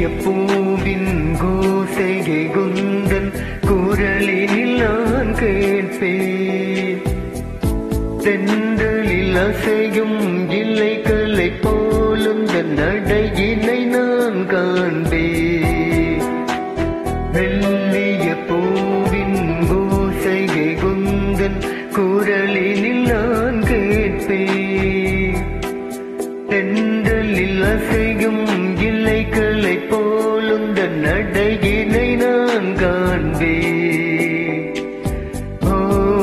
பூவின் கோசையை குந்தன் குரலினில் நான் கேட்பேன் தென்றலில் அசையும் இலைகளை போலும் தன் நடையினை நான் காண்பேன் மெல்லிய பூவின் ஓசையை குந்தன் குரலினில் நான் கேட்பேன் தென்றலில் அசையும் இலைகளை போலும் தன் நடையினை நான் காண்பேன் ஓ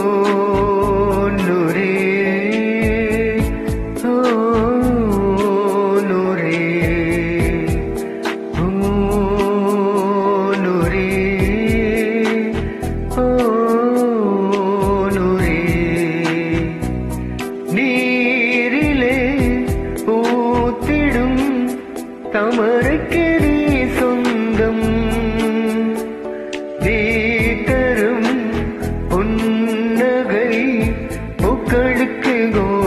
நுரே ஓ நுரே ஓ நுரே ஓ நுரே நீரிலே பூத்திடும் தமருக்கு நீ சொந்தம் நீ தரும் புன்னகை பூக்களுக்கு கோ